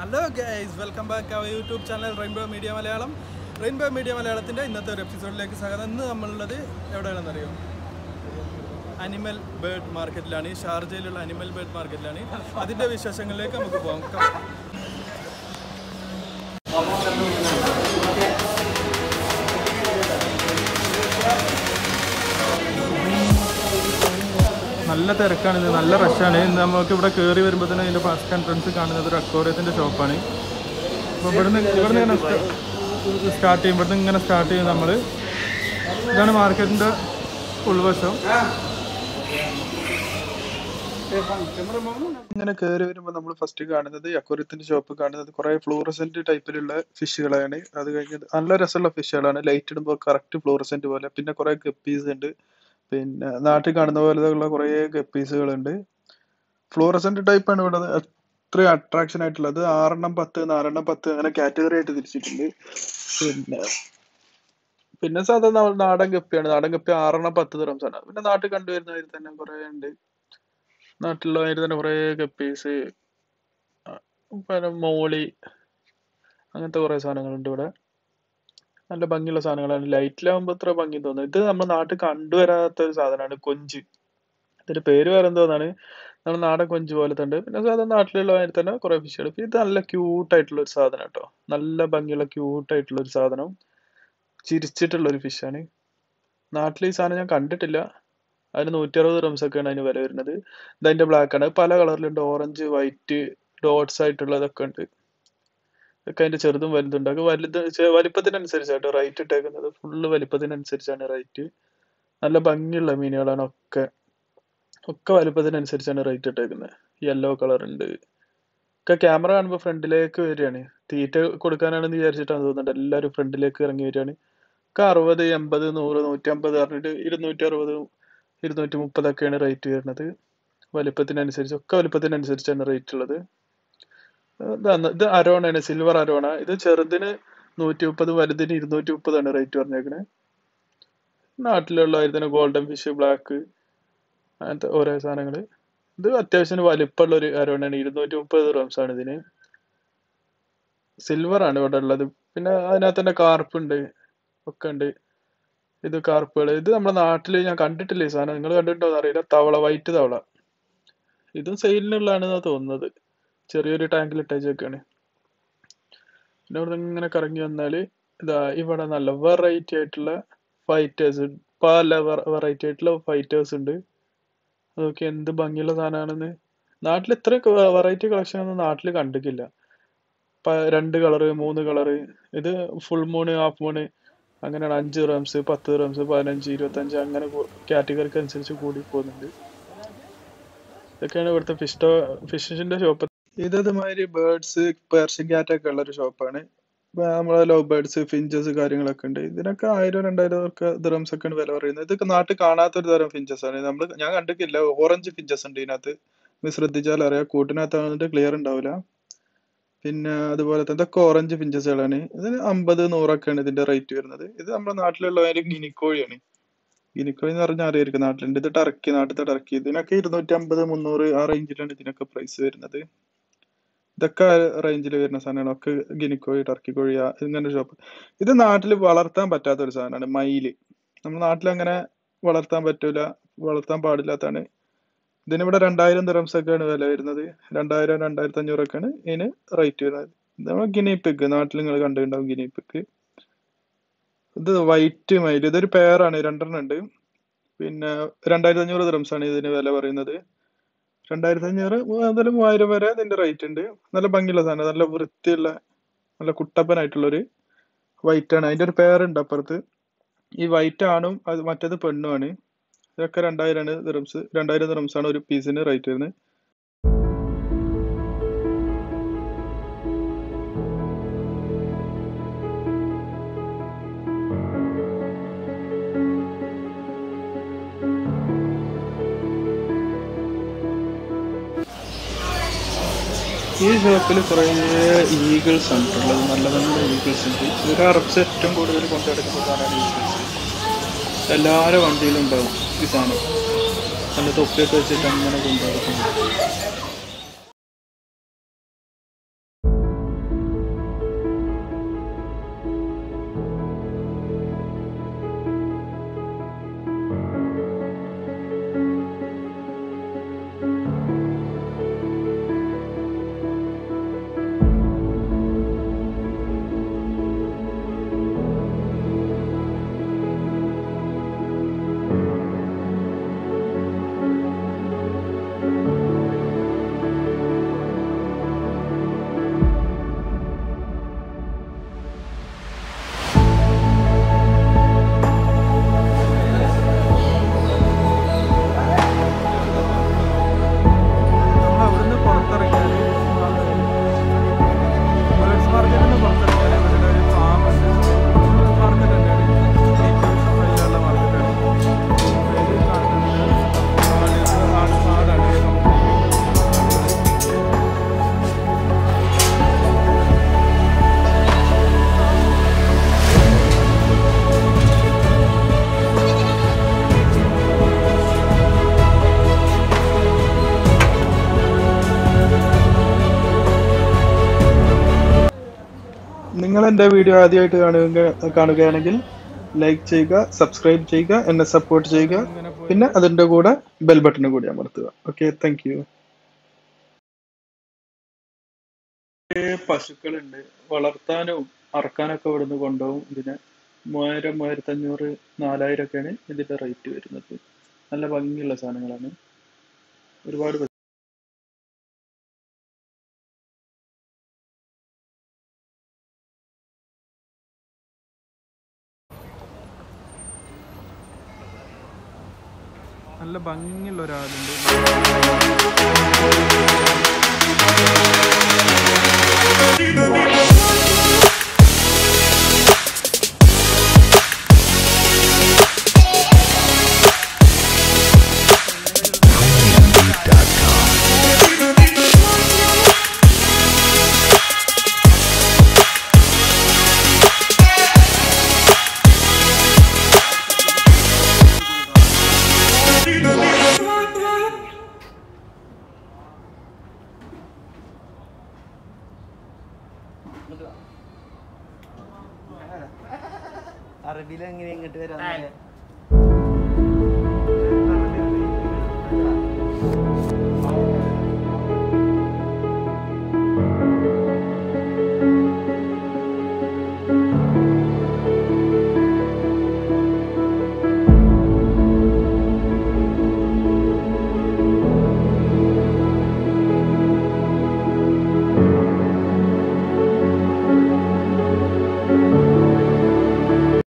Hello guys welcome back our YouTube channel Rainbow Media Malayalam Rainbow Media മലയാളത്തിൻ്റെ ഇന്നത്തെ ഒരു എപ്പിസോഡിലേക്ക് സ്വാഗതം ഇന്ന് നമ്മളുള്ളത് എവിടെയാണെന്നറിയോ അനിമൽ ബേർഡ് മാർക്കറ്റിലാണ് ഈ ഷാർജയിലുള്ള അനിമൽ ബേർഡ് മാർക്കറ്റിലാണ് അതിൻ്റെ വിശേഷങ്ങളിലേക്ക് നമുക്ക് പോകാം Come. നല്ല തിരക്കാണ് ഇത് നല്ല റഷാണ് ഇന്ന് നമുക്ക് ഇവിടെ കയറി വരുമ്പോൾ തന്നെ ഇതിൻ്റെ ഫസ്റ്റ് എൻട്രൻസ് കാണുന്നത് ഒരു അക്വോറിയത്തിൻ്റെ ഷോപ്പാണ് അപ്പോൾ ഇവിടുന്ന് ഇവിടുന്ന് ഇങ്ങനെ സ്റ്റാർട്ട് ചെയ്യും ഇവിടുന്ന് ഇങ്ങനെ സ്റ്റാർട്ട് ചെയ്യും നമ്മൾ ഇതാണ് മാർക്കറ്റിൻ്റെ ഉൾവശം ഇങ്ങനെ കയറി വരുമ്പോൾ നമ്മൾ ഫസ്റ്റ് കാണുന്നത് അക്വറിയത്തിന്റെ ഷോപ്പ് കാണുന്നത് കുറെ ഫ്ലൂറസെന്റ് ടൈപ്പിലുള്ള ഫിഷുകളാണ് അത് കഴിഞ്ഞത് നല്ല രസമുള്ള ഫിഷുകളാണ് ലൈറ്റ് ഇടുമ്പോൾ കറക്റ്റ് ഫ്ലൂറസെന്റ് പോലെ പിന്നെ കുറെ ഗപ്പീസ് ഉണ്ട് പിന്നെ നാട്ടിൽ കാണുന്ന പോലെയുള്ള കുറെ ഗപ്പീസുകളുണ്ട് ഫ്ലൂറസെന്റ് ടൈപ്പ് ആണ് ഇവിടെ അത്രയും അട്രാക്ഷൻ ആയിട്ടുള്ളത് ആറെണ്ണം പത്ത് നാലെണ്ണം പത്ത് അങ്ങനെ കാറ്റഗറി ആയിട്ട് തിരിച്ചിട്ടുണ്ട് പിന്നെ പിന്നെ സാധാരണ നമ്മുടെ നാടൻ ഗപ്പിയാണ് നാടൻ ഗപ്പി ആറെണ്ണം പത്ത് ദിറംസ് ആണ് പിന്നെ നാട്ടിൽ കണ്ടുവരുന്നതിൽ തന്നെ കുറെ ഉണ്ട് നാട്ടിലുള്ളതിൽ തന്നെ കുറെ ഗപ്പീസ് പിന്നെ മോളി അങ്ങനത്തെ കുറെ സാധനങ്ങളുണ്ട് ഇവിടെ നല്ല ഭംഗിയുള്ള സാധനങ്ങളാണ് ലൈറ്റിലാവുമ്പോൾ അത്ര ഭംഗി തോന്നുന്നു ഇത് നമ്മുടെ നാട്ടിൽ കണ്ടുവരാത്ത ഒരു സാധനമാണ് കൊഞ്ച് ഇതിന്റെ പേര് വേറെ എന്തോന്നാണ് നമ്മുടെ നാടൻ കൊഞ്ച് പോലത്തെ ഉണ്ട് പിന്നെ സാധാരണ നാട്ടിലുള്ള അതിൽ തന്നെ കുറെ ഫിഷുകൾ ഇത് നല്ല ക്യൂട്ട് ആയിട്ടുള്ള ഒരു സാധനം കേട്ടോ നല്ല ഭംഗിയുള്ള ക്യൂട്ട് ആയിട്ടുള്ള ഒരു സാധനം ചിരിച്ചിട്ടുള്ള ഒരു ഫിഷാണ് നാട്ടിൽ ഈ സാധനം ഞാൻ കണ്ടിട്ടില്ല അതിന് നൂറ്റി അറുപത് റംസ് ഒക്കെയാണ് അതിന് വില വരുന്നത് ഇത് അതിന്റെ ബ്ലാക്ക് ആണ് പല കളറിലുണ്ട് ഓറഞ്ച് വൈറ്റ് ഡോട്ട്സ് ആയിട്ടുള്ളതൊക്കെ ഉണ്ട് ഇതൊക്കെ അതിന്റെ ചെറുതും വലുതുണ്ട് അത് വലുത് ചെ- വലിപ്പത്തിനനുസരിച്ചാട്ടോ റേറ്റ് ഇട്ടേക്കുന്നത് ഫുള്ള് വലിപ്പത്തിനനുസരിച്ചാണ് റേറ്റ് നല്ല ഭംഗിയുള്ള മീനുകളാണ് ഒക്കെ ഒക്കെ വലിപ്പത്തിനനുസരിച്ചാണ് റേറ്റ് ഇട്ടേക്കുന്നത് യെല്ലോ കളർ ഉണ്ട് ഒക്കെ ക്യാമറ കാണുമ്പോൾ ഫ്രണ്ടിലേക്ക് വരികയാണ് തീറ്റ കൊടുക്കാനാണെന്ന് വിചാരിച്ചിട്ടാണ് തോന്നുന്നുണ്ട് എല്ലാവരും ഫ്രണ്ടിലേക്ക് ഇറങ്ങി വരികയാണ് ഒക്കെ അറുപത് എൺപത് നൂറ് നൂറ്റമ്പത് പറഞ്ഞിട്ട് ഇരുന്നൂറ്റി അറുപത് ഇരുന്നൂറ്റി മുപ്പതൊക്കെയാണ് റേറ്റ് വരുന്നത് വലിപ്പത്തിനനുസരിച്ച് ഒക്കെ വലിപ്പത്തിനനുസരിച്ചാണ് റേറ്റ് ഉള്ളത് ഇതാണ് ഇത് അരോണയാണ് സിൽവർ അരോണ ഇത് ചെറുതിന് നൂറ്റി മുപ്പത് വലുതിന് ഇരുന്നൂറ്റി മുപ്പതാണ് റേറ്റ് പറഞ്ഞേക്കണത് നാട്ടിലുള്ള തന്നെ ഗോൾഡൻ ഫിഷ് ബ്ലാക്ക് അങ്ങനത്തെ ഓരോ സാധനങ്ങൾ ഇത് അത്യാവശ്യം വലിപ്പമുള്ള ഒരു അരോണയാണ് ഇരുന്നൂറ്റി മുപ്പത് റംസ് ആണ് ഇതിന് സിൽവർ ആണ് ഇവിടെ ഉള്ളത് പിന്നെ അതിനകത്ത് തന്നെ കാർപ്പ് ഉണ്ട് ഒക്കെ ഉണ്ട് ഇത് കാർപ്പുകൾ ഇത് നമ്മുടെ നാട്ടിൽ ഞാൻ കണ്ടിട്ടില്ല ഈ സാധനം നിങ്ങൾ കണ്ടിട്ടുണ്ടോ എന്ന് അറിയില്ല തവള വൈറ്റ് തവള ഇതും സെയിലിനുള്ളതാണെന്നാ തോന്നുന്നത് ചെറിയൊരു ടാങ്കിൽ ഇട്ടേച്ചൊക്കെയാണ് പിന്നെ ഇവിടെ ഇങ്ങനെ കറങ്ങി വന്നാല് ഇതാ ഇവിടെ നല്ല വെറൈറ്റി ആയിട്ടുള്ള ഫൈറ്റേഴ്സ് പല വെറൈറ്റി ആയിട്ടുള്ള ഫൈറ്റേഴ്സ് ഉണ്ട് അതൊക്കെ എന്ത് ഭംഗിയുള്ള സാധനമാണെന്ന് നാട്ടിൽ ഇത്ര വെറൈറ്റി കളക്ഷൻ ഒന്നും നാട്ടിൽ കണ്ടിട്ടില്ല പ- രണ്ട് കളറ് മൂന്ന് കളറ് ഇത് ഫുൾ മൂണ് ഹാഫ് മൂണ് അങ്ങനെയാണ് അഞ്ച് റംസ് പത്ത് റംസ് പതിനഞ്ച് ഇരുപത്തഞ്ച് അങ്ങനെ കാറ്റഗറിക്ക് അനുസരിച്ച് കൂടി പോകുന്നുണ്ട് ഇതൊക്കെയാണ് ഇവിടുത്തെ ഫിഷ് ഫിഷിന്റെ ഷോപ്പ് ഇതേമാതിരി ബേർഡ്സ് പേർഷ്യൻ ക്യാറ്റ് ഒക്കെ ഉള്ള ഒരു ഷോപ്പാണ് നമ്മളെ ലവ് ബേർഡ്സ് ഫിഞ്ചസ് കാര്യങ്ങളൊക്കെ ഉണ്ട് ഇതിനൊക്കെ ആയിരം രണ്ടായിരം ഒക്കെ ദിറംസ് ഒക്കെയാണ് വില പറയുന്നത് ഇതൊക്കെ നാട്ടിൽ കാണാത്തൊരു തരം ഫിഞ്ചസ് ആണ് നമ്മൾ ഞാൻ കണ്ടിട്ടില്ല ഓറഞ്ച് ഫിഞ്ചസ് ഉണ്ട് ഇതിനകത്ത് ഇത് ശ്രദ്ധിച്ചാൽ അറിയാം കൂട്ടിനകത്ത് ക്ലിയർ ഉണ്ടാവില്ല പിന്നെ അതുപോലെ തന്നെ ഇതൊക്കെ ഓറഞ്ച് ഫിഞ്ചസുകളാണ് ഇതിന് അമ്പത് നൂറൊക്കെയാണ് ഇതിന്റെ റേറ്റ് വരുന്നത് ഇത് നമ്മുടെ നാട്ടിലുള്ള ഒരു ഗിനിക്കോഴിയാണ് ഗിനിക്കോഴി എന്ന് പറഞ്ഞാൽ അറിയായിരിക്കും നാട്ടിലുണ്ട് ഇത് ടർക്കി നാട്ടിലത്തെ ടർക്കി ഇതിനൊക്കെ ഇരുന്നൂറ്റി അമ്പത് മുന്നൂറ് ആ റേഞ്ചിലാണ് ഇതിനൊക്കെ പ്രൈസ് വരുന്നത് ഇതൊക്കെ റേഞ്ചിൽ വരുന്ന സാധനമാണ് ഒക്കെ ഗിനിക്കോഴി ടർക്കി കോഴി ആ ഇങ്ങനെ ഷോപ്പ് ഇത് നാട്ടിൽ വളർത്താൻ പറ്റാത്ത ഒരു സാധനമാണ് മയില് നമ്മുടെ നാട്ടിൽ അങ്ങനെ വളർത്താൻ പറ്റൂല വളർത്താൻ പാടില്ലാത്തതാണ് ഇതിനിവിടെ രണ്ടായിരം ദിറംസ് ഒക്കെയാണ് വില വരുന്നത് രണ്ടായിരം രണ്ടായിരത്തി അഞ്ഞൂറൊക്കെയാണ് ഇതിന് റേറ്റ് വരുന്നത് നമ്മൾ ഗിനി പിഗ് നാട്ടിൽ നിങ്ങൾ കണ്ടിട്ടുണ്ടാവും ഗിനി പിഗ് ഇത് വൈറ്റ് മയിൽ ഇതൊരു പെയറാണ് രണ്ടെണ്ണം ഉണ്ട് പിന്നെ രണ്ടായിരത്തി അഞ്ഞൂറ് ദിറംസ് ആണ് ഇതിന് വില പറയുന്നത് രണ്ടായിരത്തി അഞ്ഞൂറ് മുതൽ മൂവായിരം വരെ ഇതിന്റെ റേറ്റ് ഉണ്ട് നല്ല ഭംഗിയുള്ള സാധനം നല്ല വൃത്തിയുള്ള നല്ല കുട്ടപ്പനായിട്ടുള്ള ഒരു വൈറ്റ് ആണ് അതിന്റെ ഒരു പേരുണ്ട് അപ്പുറത്ത് ഈ വൈറ്റ് ആണും അത് മറ്റേത് പെണ്ണുമാണ് ഇതൊക്കെ രണ്ടായിരമാണ് ദിറംസ് രണ്ടായിരം ദിറംസ് ആണ് ഒരു പീസിന് റേറ്റ് വരുന്നത് ഈ ഷോപ്പിൽ കുറേ ഈഗിൾസ് ആണ് ഉള്ളത് നല്ല നല്ല ഈഗിൾസ് ഉണ്ട് ഇവർ അറബ്സ് ഏറ്റവും കൂടുതൽ കൊണ്ടു നടക്കുന്ന സാധനമാണ് ഈഗിൾസ് എല്ലാവരുടെ വണ്ടിയിലും ഉണ്ടാവും ഈ സാധനം നല്ല തൊപ്പിയൊക്കെ വെച്ചിട്ട് അങ്ങനെ കൊണ്ടു നടക്കുന്നു നിങ്ങൾ എൻ്റെ വീഡിയോ ആദ്യമായിട്ട് കാണുക കാണുകയാണെങ്കിൽ ലൈക്ക് ചെയ്യുക സബ്സ്ക്രൈബ് ചെയ്യുക എന്നെ സപ്പോർട്ട് ചെയ്യുക പിന്നെ അതിൻ്റെ കൂടെ ബെൽ ബട്ടൺ കൂടി അമർത്തുക ഓക്കെ താങ്ക് യു പശുക്കളുണ്ട് വളർത്താനും അറക്കാനൊക്കെ ഇവിടുന്ന് കൊണ്ടുപോകും ഇതിന് മൂവായിരം മൂവായിരത്തി അഞ്ഞൂറ് നാലായിരം ഒക്കെയാണ് ഇതിന്റെ റേറ്റ് വരുന്നത് നല്ല ഭംഗിയുള്ള സാധനങ്ങളാണ് ഒരുപാട് പശു- നല്ല ഭംഗിയുള്ള ഒരാളുണ്ട് അറബിയിൽ എങ്ങനെ ഇങ്ങോട്ട് വരാൻ